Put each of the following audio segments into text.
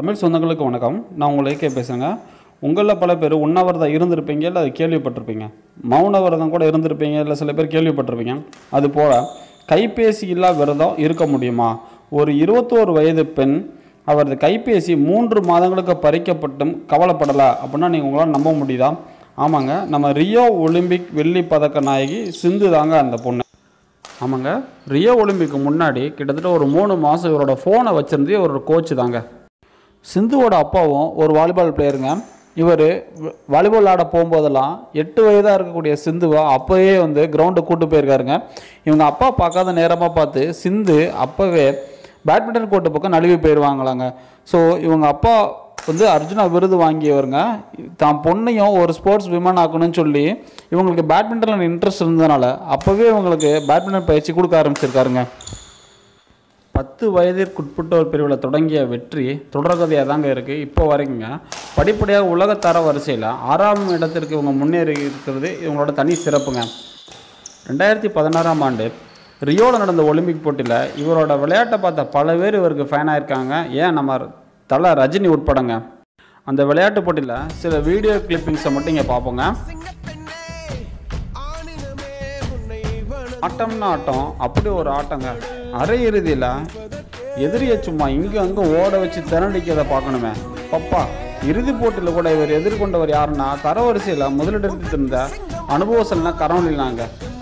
தமிழ் சொந்தங்களுக்கு வணக்கம் நான் உங்களை ஏகே பேசுகிறேங்க உங்களில் பல பேர் உண்ணாவிரதம் இருந்திருப்பீங்க இல்லை அது கேள்விப்பட்டிருப்பீங்க மௌன விரதம் கூட இருந்திருப்பீங்க இல்லை சில பேர் கேள்விப்பட்டிருப்பீங்க அது போல் கைபேசி இல்லா விரதம் இருக்க முடியுமா ஒரு இருபத்தோரு வயது பெண் அவரது கைபேசி மூன்று மாதங்களுக்கு பறிக்கப்பட்டும் கவலைப்படலை அப்படின்னா நீங்கள் உங்களால் நம்ப முடியுதா ஆமாங்க நம்ம ரியோ ஒலிம்பிக் வெள்ளி பதக்க நாயகி சிந்து தாங்க அந்த பொண்ணு ஆமாங்க ரியோ ஒலிம்பிக்கு முன்னாடி கிட்டத்தட்ட ஒரு மூணு மாதம் இவரோட ஃபோனை வச்சுருந்தே ஒரு கோச் தாங்க சிந்துவோட அப்பாவும் ஒரு வாலிபால் பிளேயருங்க இவர் வாலிபால் ஆட போகும்போதெல்லாம் எட்டு வயதாக இருக்கக்கூடிய சிந்துவை அப்போவே வந்து கிரவுண்டுக்கு கூட்டு போயிருக்காருங்க இவங்க அப்பா பார்க்காத நேரமாக பார்த்து சிந்து அப்போவே பேட்மிண்டன் கோர்ட்டு பக்கம் நழுவி போயிடுவாங்களாங்க ஸோ இவங்க அப்பா வந்து அர்ஜுனா விருது வாங்கியவருங்க தான் பொண்ணையும் ஒரு ஸ்போர்ட்ஸ் விமன் ஆக்கணும்னு சொல்லி இவங்களுக்கு பேட்மிண்டனில் இன்ட்ரெஸ்ட் இருந்ததுனால அப்போவே இவங்களுக்கு பேட்மிண்டன் பயிற்சி கொடுக்க ஆரம்பிச்சிருக்காருங்க பத்து வயதிற்குட்பட்டோர் பிரிவில் தொடங்கிய வெற்றி தொடர்கதையாக தாங்க இருக்குது இப்போ வரைக்குங்க படிப்படியாக உலகத்தர வரிசையில் ஆறாம் இடத்திற்கு இவங்க முன்னேறி இருக்கிறது இவங்களோட தனி சிறப்புங்க ரெண்டாயிரத்தி பதினாறாம் ஆண்டு ரியோவில் நடந்த ஒலிம்பிக் போட்டியில் இவரோட விளையாட்டை பார்த்த பல பேர் இவருக்கு ஃபேனாக இருக்காங்க ஏன் நம்ம தலை ரஜினி உட்படங்க அந்த விளையாட்டு போட்டியில் சில வீடியோ கிளிப்பிங்ஸை மட்டும் இங்கே பார்ப்போங்க ஆட்டம்னா ஆட்டம் அப்படி ஒரு ஆட்டங்க அரை இறுதியில் எதிரியை சும்மா இங்கே அங்கே ஓட வச்சு திரண்டிக்கிறத பார்க்கணுமே பப்பா இறுதி போட்டியில் கூட இவர் எதிர்கொண்டவர் யாருன்னா தரவரிசையில் முதலிடத்தில் இருந்த அனுபவசல்னா கரவணிலாங்க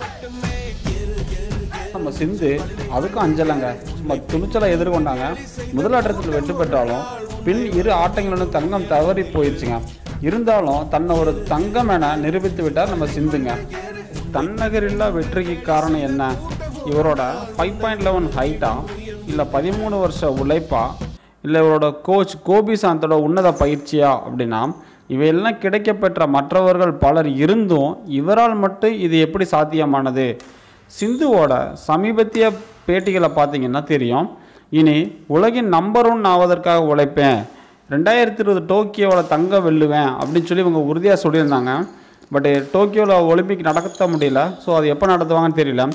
நம்ம சிந்து அதுக்கும் அஞ்சலைங்க சும்மா துணிச்சலாக எதிர்கொண்டாங்க முதலாட்டத்தில் வெற்றி பெற்றாலும் பின் இரு ஆட்டங்களிலும் தங்கம் தவறி போயிடுச்சுங்க இருந்தாலும் தன்னை ஒரு தங்கம் என நிரூபித்து விட்டார் நம்ம சிந்துங்க தன்னகரில்லா வெற்றிக்கு காரணம் என்ன இவரோட ஃபைவ் பாயிண்ட் லெவன் ஹைட்டா இல்லை பதிமூணு வருஷ உழைப்பா இல்லை இவரோட கோச் கோபி சாந்தோட உன்னத பயிற்சியா அப்படின்னா இவையெல்லாம் கிடைக்கப்பெற்ற மற்றவர்கள் பலர் இருந்தும் இவரால் மட்டும் இது எப்படி சாத்தியமானது சிந்துவோட சமீபத்திய பேட்டிகளை பார்த்தீங்கன்னா தெரியும் இனி உலகின் நம்பர் ஒன் ஆவதற்காக உழைப்பேன் ரெண்டாயிரத்தி இருபது டோக்கியோவில் தங்க வெல்லுவேன் அப்படின்னு சொல்லி இவங்க உறுதியாக சொல்லியிருந்தாங்க பட் டோக்கியோவில் ஒலிம்பிக் நடத்த முடியல ஸோ அது எப்போ நடத்துவாங்கன்னு தெரியல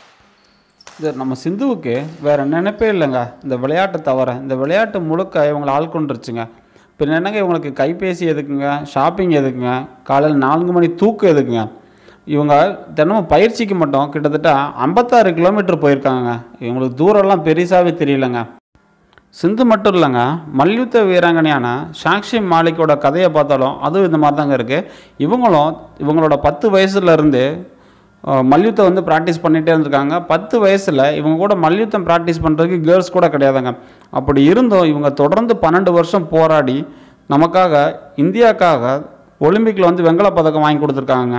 இது நம்ம சிந்துவுக்கு வேறு நினைப்பே இல்லைங்க இந்த விளையாட்டு தவிர இந்த விளையாட்டு முழுக்க இவங்களை ஆள்கொண்டுருச்சுங்க பின்ன என்னங்க இவங்களுக்கு கைபேசி எதுக்குங்க ஷாப்பிங் எதுக்குங்க காலையில் நான்கு மணி தூக்கம் எதுக்குங்க இவங்க தினமும் பயிற்சிக்கு மட்டும் கிட்டத்தட்ட ஐம்பத்தாறு கிலோமீட்டர் போயிருக்காங்க இவங்களுக்கு தூரம்லாம் பெருசாகவே தெரியலங்க சிந்து மட்டும் இல்லைங்க மல்யுத்த வீராங்கனையான சாக்ஷி மாலிக்கோட கதையை பார்த்தாலும் அதுவும் இந்த மாதிரி தாங்க இருக்குது இவங்களும் இவங்களோட பத்து வயசுலேருந்து மல்யுத்தம் வந்து ப்ராக்டிஸ் பண்ணிகிட்டே இருந்திருக்காங்க பத்து வயசில் இவங்க கூட மல்யுத்தம் ப்ராக்டிஸ் பண்ணுறதுக்கு கேர்ள்ஸ் கூட கிடையாதுங்க அப்படி இருந்தும் இவங்க தொடர்ந்து பன்னெண்டு வருஷம் போராடி நமக்காக இந்தியாவுக்காக ஒலிம்பிக்கில் வந்து வெங்கலப் பதக்கம் வாங்கி கொடுத்துருக்காங்க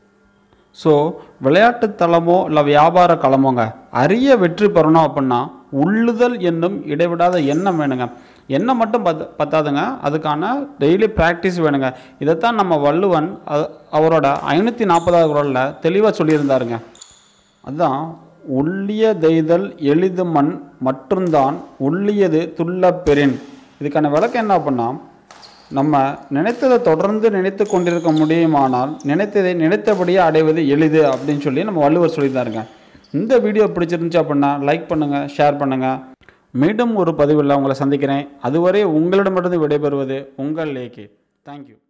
ஸோ விளையாட்டு தளமோ இல்லை வியாபார களமோங்க அரிய வெற்றி பெறணும் அப்படின்னா உள்ளுதல் என்னும் இடைவிடாத எண்ணம் வேணுங்க எண்ணம் மட்டும் பத் பத்தாதுங்க அதுக்கான டெய்லி ப்ராக்டிஸ் வேணுங்க இதைத்தான் நம்ம வள்ளுவன் அது அவரோட ஐநூற்றி நாற்பதாவது குரலில் தெளிவாக சொல்லியிருந்தாருங்க அதுதான் உள்ளிய தெய்தல் எளிது மண் மற்றும்தான் உள்ளியது துள்ள பெறின் இதுக்கான விளக்கம் என்ன அப்படின்னா நம்ம நினைத்ததை தொடர்ந்து நினைத்து கொண்டிருக்க முடியுமானால் நினைத்ததை நினைத்தபடியே அடைவது எளிது அப்படின்னு சொல்லி நம்ம வள்ளுவர் சொல்லியிருந்தாருங்க இந்த வீடியோ பிடிச்சிருந்துச்சு அப்படின்னா லைக் பண்ணுங்கள் ஷேர் பண்ணுங்கள் மீண்டும் ஒரு பதிவில் உங்களை சந்திக்கிறேன் அதுவரை உங்களிடமிருந்து விடைபெறுவது உங்கள் லேக்கி தேங்க்யூ